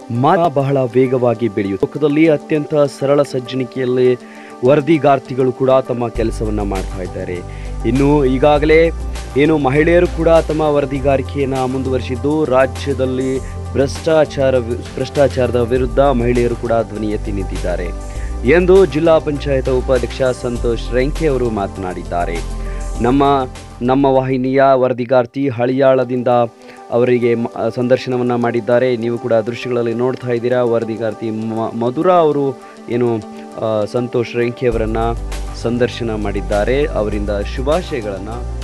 ಮಾನ ಬಹಳ ವೇಗವಾಗಿ ಬೆಳೆಯುತ್ತೆ ಲೋಕದಲ್ಲಿ ಅತ್ಯಂತ ಸರಳ ಸಜ್ಜನಿಕೆಯಲ್ಲಿ ವರದಿಗಾರ್ತಿಗಳು ಕೂಡ ತಮ್ಮ ಕೆಲಸವನ್ನ ಮಾಡ್ತಾ ಇದ್ದಾರೆ ಇನ್ನು ಈಗಾಗಲೇ ಏನು ಮಹಿಳೆಯರು ಕೂಡ ತಮ್ಮ ವರದಿಗಾರಿಕೆಯನ್ನು ಮುಂದುವರಿಸಿದ್ದು ರಾಜ್ಯದಲ್ಲಿ ಭ್ರಷ್ಟಾಚಾರ ಭ್ರಷ್ಟಾಚಾರದ ವಿರುದ್ಧ ಮಹಿಳೆಯರು ಕೂಡ ಧ್ವನಿ ಎತ್ತಿ ನಿಂತಿದ್ದಾರೆ ಎಂದು ಜಿಲ್ಲಾ ಪಂಚಾಯತ್ ಉಪಾಧ್ಯಕ್ಷ ಸಂತೋಷ್ ರೆಂಕೆ ಅವರು ಮಾತನಾಡಿದ್ದಾರೆ ನಮ್ಮ ನಮ್ಮ ವಾಹಿನಿಯ ವರದಿಗಾರ್ತಿ ಹಳಿಯಾಳದಿಂದ ಅವರಿಗೆ ಮ- ಸಂದರ್ಶನವನ್ನು ಮಾಡಿದ್ದಾರೆ ನೀವು ಕೂಡ ದೃಶ್ಯಗಳಲ್ಲಿ ನೋಡ್ತಾ ಇದ್ದೀರಾ ವರದಿಗಾರ್ತಿ ಮ- ಮಧುರಾ ಅವರು ಏನು ಆ, ಸಂತೋಷ್ ರೆಂಕೆ ಅವರನ್ನು ಸಂದರ್ಶನ ಮಾಡಿದ್ದಾರೆ ಅವರಿಂದ ಶುಭಾಶಯಗಳನ್ನು